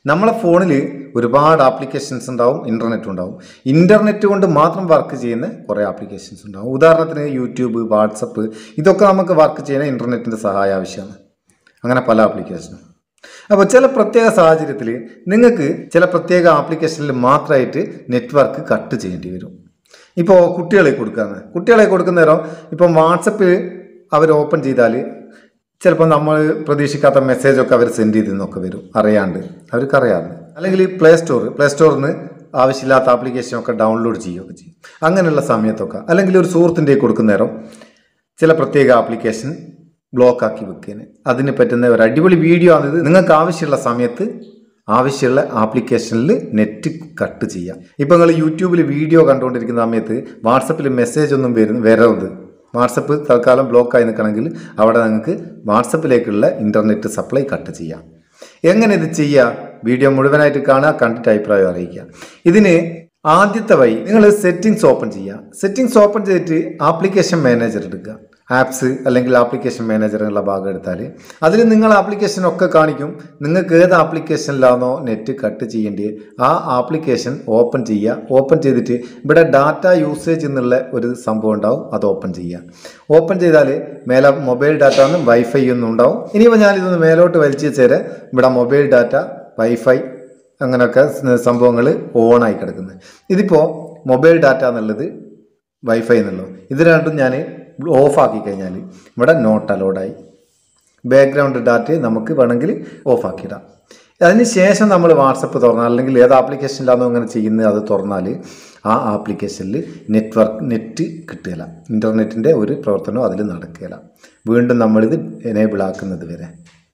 നമ്മളെ ഫോണിൽ ഒരുപാട് ആപ്ലിക്കേഷൻസ് ഉണ്ടാവും ഇൻ്റർനെറ്റ് ഉണ്ടാവും ഇൻ്റർനെറ്റ് കൊണ്ട് മാത്രം വർക്ക് ചെയ്യുന്ന കുറേ ആപ്ലിക്കേഷൻസ് ഉണ്ടാവും ഉദാഹരണത്തിന് യൂട്യൂബ് വാട്സപ്പ് ഇതൊക്കെ നമുക്ക് വർക്ക് ചെയ്യുന്ന ഇൻ്റർനെറ്റിൻ്റെ സഹായം ആവശ്യമാണ് അങ്ങനെ പല ആപ്ലിക്കേഷനും അപ്പോൾ ചില പ്രത്യേക സാഹചര്യത്തിൽ നിങ്ങൾക്ക് ചില പ്രത്യേക ആപ്ലിക്കേഷനിൽ മാത്രമായിട്ട് നെറ്റ്വർക്ക് കട്ട് ചെയ്യേണ്ടി വരും ഇപ്പോൾ കുട്ടികളെ കൊടുക്കാന്ന് കുട്ടികളെ കൊടുക്കുന്ന നേരം ഇപ്പം വാട്സപ്പിൽ അവർ ഓപ്പൺ ചെയ്താൽ ചിലപ്പോൾ നമ്മൾ പ്രതീക്ഷിക്കാത്ത മെസ്സേജൊക്കെ അവർ സെൻഡ് ചെയ്തെന്നൊക്കെ വരും അറിയാണ്ട് അവർക്ക് അറിയാറുണ്ട് അല്ലെങ്കിൽ പ്ലേ സ്റ്റോർ പ്ലേ സ്റ്റോറിൽ നിന്ന് ആവശ്യമില്ലാത്ത ആപ്ലിക്കേഷനൊക്കെ ഡൗൺലോഡ് ചെയ്യുകയൊക്കെ ചെയ്യും അങ്ങനെയുള്ള സമയത്തൊക്കെ അല്ലെങ്കിൽ ഒരു സുഹൃത്തിൻ്റെ കൊടുക്കുന്ന നേരം ചില പ്രത്യേക ആപ്ലിക്കേഷൻ ബ്ലോക്ക് ആക്കി വെക്കുകയാണ് അതിന് പറ്റുന്ന ഒരു അടിപൊളി വീഡിയോ ആണിത് നിങ്ങൾക്ക് ആവശ്യമുള്ള സമയത്ത് ആവശ്യമുള്ള ആപ്ലിക്കേഷനിൽ നെറ്റ് കട്ട് ചെയ്യാം ഇപ്പം നിങ്ങൾ യൂട്യൂബിൽ വീഡിയോ കണ്ടുകൊണ്ടിരിക്കുന്ന സമയത്ത് വാട്സപ്പിൽ മെസ്സേജ് ഒന്നും വരുന്ന വരരുത് വാട്സപ്പ് തൽക്കാലം ബ്ലോക്ക് ആയി നിൽക്കണമെങ്കിൽ അവിടെ നിങ്ങൾക്ക് വാട്സപ്പിലേക്കുള്ള ഇൻ്റർനെറ്റ് സപ്ലൈ കട്ട് ചെയ്യാം എങ്ങനെ ഇത് ചെയ്യുക വീഡിയോ മുഴുവനായിട്ട് കാണുക കണ്ടിട്ട് അഭിപ്രായം അറിയിക്കുക ഇതിന് ആദ്യത്തെ വഴി നിങ്ങൾ സെറ്റിങ്സ് ഓപ്പൺ ചെയ്യുക സെറ്റിങ്സ് ഓപ്പൺ ചെയ്തിട്ട് ആപ്ലിക്കേഷൻ മാനേജർ എടുക്കുക ആപ്സ് അല്ലെങ്കിൽ ആപ്ലിക്കേഷൻ മാനേജർ എന്നുള്ള ഭാഗം എടുത്താൽ അതിൽ നിങ്ങൾ ആപ്ലിക്കേഷൻ ഒക്കെ കാണിക്കും നിങ്ങൾക്ക് ഏത് ആപ്ലിക്കേഷനിലാണോ നെറ്റ് കട്ട് ചെയ്യേണ്ടത് ആ ആപ്ലിക്കേഷൻ ഓപ്പൺ ചെയ്യുക ഓപ്പൺ ചെയ്തിട്ട് ഇവിടെ ഡാറ്റ യൂസേജ് എന്നുള്ള ഒരു സംഭവം ഉണ്ടാവും അത് ഓപ്പൺ ചെയ്യുക ഓപ്പൺ ചെയ്താൽ മേലെ മൊബൈൽ ഡാറ്റ എന്നും വൈഫൈ ഒന്നും ഉണ്ടാവും ഇനിയിപ്പോൾ ഞാനിതൊന്ന് മേലോട്ട് വലിച്ചു വെച്ചേരെ ഇവിടെ മൊബൈൽ ഡാറ്റ വൈഫൈ അങ്ങനെയൊക്കെ സംഭവങ്ങൾ ഓണായി കിടക്കുന്നത് ഇതിപ്പോൾ മൊബൈൽ ഡാറ്റ എന്നുള്ളത് വൈഫൈ എന്നുള്ളത് ഇത് രണ്ടും ഞാൻ ഓഫ് ആക്കി കഴിഞ്ഞാൽ ഇവിടെ നോട്ട് അലോഡായി ബാക്ക്ഗ്രൗണ്ട് ഡാറ്റ നമുക്ക് വേണമെങ്കിൽ ഓഫ് ആക്കിയിടാം അതിന് ശേഷം നമ്മൾ വാട്സപ്പ് തുറന്നാൽ അല്ലെങ്കിൽ ഏത് ആപ്ലിക്കേഷനിലാണോ അങ്ങനെ ചെയ്യുന്നത് അത് തുറന്നാൽ ആ ആപ്ലിക്കേഷനിൽ നെറ്റ്വർക്ക് നെറ്റ് കിട്ടുകയില്ല ഇൻ്റർനെറ്റിൻ്റെ ഒരു പ്രവർത്തനവും അതിൽ നടക്കുകയില്ല വീണ്ടും നമ്മളിത് എനേബിൾ ആക്കുന്നത് വരെ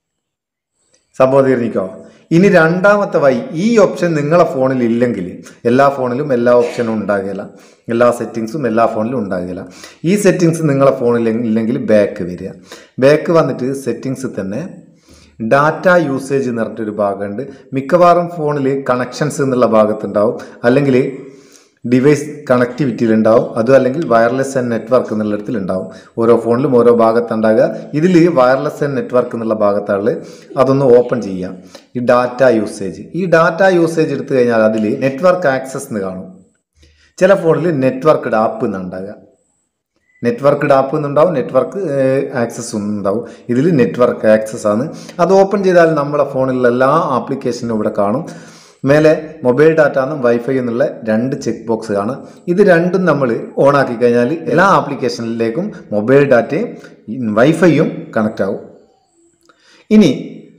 സംഭവം തീർന്നിക്കോ ഇനി രണ്ടാമത്തെ വഴി ഈ ഓപ്ഷൻ നിങ്ങളെ ഫോണിൽ ഇല്ലെങ്കിൽ എല്ലാ ഫോണിലും എല്ലാ ഓപ്ഷനും ഉണ്ടാകില്ല എല്ലാ സെറ്റിങ്സും എല്ലാ ഫോണിലും ഉണ്ടാകില്ല ഈ സെറ്റിങ്സ് നിങ്ങളെ ഫോണിൽ ഇല്ലെങ്കിൽ ബാക്ക് വരിക ബാക്ക് വന്നിട്ട് സെറ്റിങ്സ് തന്നെ ഡാറ്റ യൂസേജ് എന്ന് പറഞ്ഞിട്ടൊരു ഭാഗമുണ്ട് മിക്കവാറും ഫോണിൽ കണക്ഷൻസ് എന്നുള്ള ഭാഗത്തുണ്ടാവും അല്ലെങ്കിൽ ഡിവൈസ് കണക്ടിവിറ്റിയിലുണ്ടാവും അതും അല്ലെങ്കിൽ വയർലെസ് ആൻഡ് നെറ്റ്വർക്ക് എന്നുള്ളിടത്തിൽ ഉണ്ടാവും ഓരോ ഫോണിലും ഓരോ ഭാഗത്തുണ്ടാകുക ഇതിൽ വയർലെസ് ആൻഡ് നെറ്റ്വർക്ക് എന്നുള്ള ഭാഗത്താണ് അതൊന്ന് ഓപ്പൺ ചെയ്യാം ഈ ഡാറ്റ യൂസേജ് ഈ ഡാറ്റ യൂസേജ് എടുത്തു കഴിഞ്ഞാൽ അതിൽ നെറ്റ്വർക്ക് ആക്സസ് എന്ന് കാണും ചില ഫോണിൽ നെറ്റ്വർക്ക് ആപ്പ് എന്നുണ്ടാകുക നെറ്റ്വർക്ക് ആപ്പ് എന്നുണ്ടാവും നെറ്റ്വർക്ക് ആക്സസ് ഉണ്ടാവും ഇതിൽ നെറ്റ്വർക്ക് ആക്സസ് ആണ് അത് ഓപ്പൺ ചെയ്താൽ നമ്മളെ ഫോണിലുള്ള എല്ലാ ആപ്ലിക്കേഷനും ഇവിടെ കാണും മേലെ മൊബൈൽ ഡാറ്റ എന്നും വൈഫൈ എന്നുള്ള രണ്ട് ചെക്ക് ബോക്സ് കാണാം ഇത് രണ്ടും നമ്മൾ ഓൺ ആക്കി കഴിഞ്ഞാൽ എല്ലാ ആപ്ലിക്കേഷനിലേക്കും മൊബൈൽ ഡാറ്റയും വൈഫൈയും കണക്റ്റ് ആവും ഇനി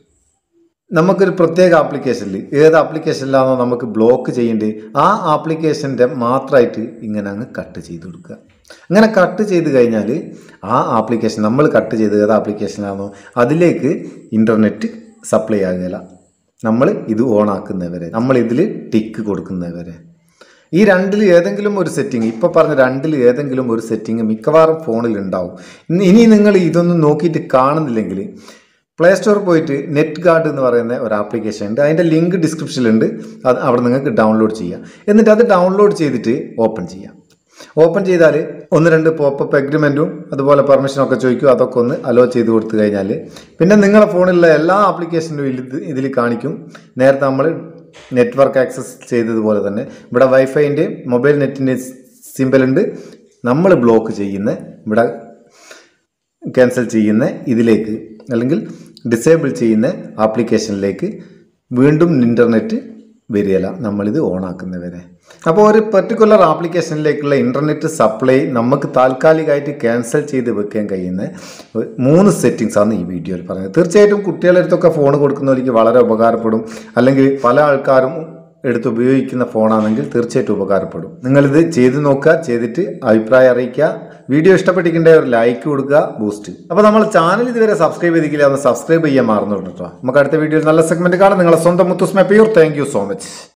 നമുക്കൊരു പ്രത്യേക ആപ്ലിക്കേഷനിൽ ഏത് ആപ്ലിക്കേഷനിലാണോ നമുക്ക് ബ്ലോക്ക് ചെയ്യേണ്ടത് ആ ആപ്ലിക്കേഷൻ്റെ മാത്രമായിട്ട് ഇങ്ങനെ അങ്ങ് കട്ട് ചെയ്ത് കൊടുക്കുക അങ്ങനെ കട്ട് ചെയ്ത് കഴിഞ്ഞാൽ ആ ആപ്ലിക്കേഷൻ നമ്മൾ കട്ട് ചെയ്ത് ഏത് ആപ്ലിക്കേഷനാണോ അതിലേക്ക് ഇൻ്റർനെറ്റ് സപ്ലൈ ആകുകയില്ല നമ്മൾ ഇത് ഓൺ ആക്കുന്നവരെ നമ്മൾ ഇതിൽ ടിക്ക് കൊടുക്കുന്നവരെ ഈ രണ്ടിൽ ഏതെങ്കിലും ഒരു സെറ്റിംഗ് ഇപ്പോൾ പറഞ്ഞ രണ്ടിൽ ഏതെങ്കിലും ഒരു സെറ്റിംഗ് മിക്കവാറും ഫോണിൽ ഉണ്ടാവും ഇനി- ഇനി നിങ്ങൾ ഇതൊന്നും നോക്കിയിട്ട് കാണുന്നില്ലെങ്കിൽ പ്ലേ സ്റ്റോറിൽ പോയിട്ട് നെറ്റ് ഗാർഡ് എന്ന് പറയുന്ന ഒരു ആപ്ലിക്കേഷൻ ഉണ്ട് അതിൻ്റെ ലിങ്ക് ഡിസ്ക്രിപ്ഷനിലുണ്ട് അത് അവിടെ നിങ്ങൾക്ക് ഡൗൺലോഡ് ചെയ്യാം എന്നിട്ട് അത് ഡൗൺലോഡ് ചെയ്തിട്ട് ഓപ്പൺ ചെയ്യാം ഓപ്പൺ ചെയ്താൽ ഒന്ന് രണ്ട് പോപ്പപ്പ് എഗ്രിമെൻറ്റും അതുപോലെ പെർമിഷനും ഒക്കെ ചോദിക്കും അതൊക്കെ ഒന്ന് അലോ ചെയ്ത് കൊടുത്തു കഴിഞ്ഞാൽ പിന്നെ നിങ്ങളുടെ ഫോണിലുള്ള എല്ലാ ആപ്ലിക്കേഷനും ഇതിൽ ഇതിൽ കാണിക്കും നേരത്തെ നമ്മൾ നെറ്റ്വർക്ക് ആക്സസ് ചെയ്തതുപോലെ തന്നെ ഇവിടെ വൈഫൈൻ്റെ മൊബൈൽ നെറ്റിൻ്റെ സിമ്പൽ ഉണ്ട് നമ്മൾ ബ്ലോക്ക് ചെയ്യുന്ന ഇവിടെ ക്യാൻസൽ ചെയ്യുന്ന ഇതിലേക്ക് അല്ലെങ്കിൽ ഡിസേബിൾ ചെയ്യുന്ന ആപ്ലിക്കേഷനിലേക്ക് വീണ്ടും ഇൻ്റർനെറ്റ് വരികയില്ല നമ്മളിത് ഓൺ ആക്കുന്നവരെ അപ്പോൾ ഒരു പെർട്ടിക്കുലർ ആപ്ലിക്കേഷനിലേക്കുള്ള ഇൻ്റർനെറ്റ് സപ്ലൈ നമുക്ക് താൽക്കാലികമായിട്ട് ക്യാൻസൽ ചെയ്ത് വെക്കാൻ കഴിയുന്ന ഒരു മൂന്ന് സെറ്റിങ്സ് ആണ് ഈ വീഡിയോയിൽ പറഞ്ഞത് തീർച്ചയായിട്ടും കുട്ടികളുടെ അടുത്തൊക്കെ ഫോൺ കൊടുക്കുന്നവർക്ക് വളരെ ഉപകാരപ്പെടും അല്ലെങ്കിൽ പല ആൾക്കാരും എടുത്ത് ഉപയോഗിക്കുന്ന ഫോണാണെങ്കിൽ തീർച്ചയായിട്ടും ഉപകാരപ്പെടും നിങ്ങളിത് ചെയ്ത് നോക്കുക ചെയ്തിട്ട് അഭിപ്രായം അറിയിക്കുക വീഡിയോ ഇഷ്ടപ്പെട്ടിട്ടുണ്ടെ ഒരു ലൈക്ക് കൊടുക്കുക ബൂസ്റ്റ് അപ്പോൾ നമ്മൾ ചാനൽ ഇതുവരെ സബ്സ്ക്രൈബ് ചെയ്തിട്ടില്ല ഒന്ന് സബ്സ്ക്രൈബ് ചെയ്യാൻ മറന്നു കേട്ടോ നമുക്ക് അടുത്ത വീഡിയോയിൽ നല്ല സെഗ്മെന്റ് കാണാം നിങ്ങളെ സ്വന്തം മുത്തുസ്മ pure thank you so much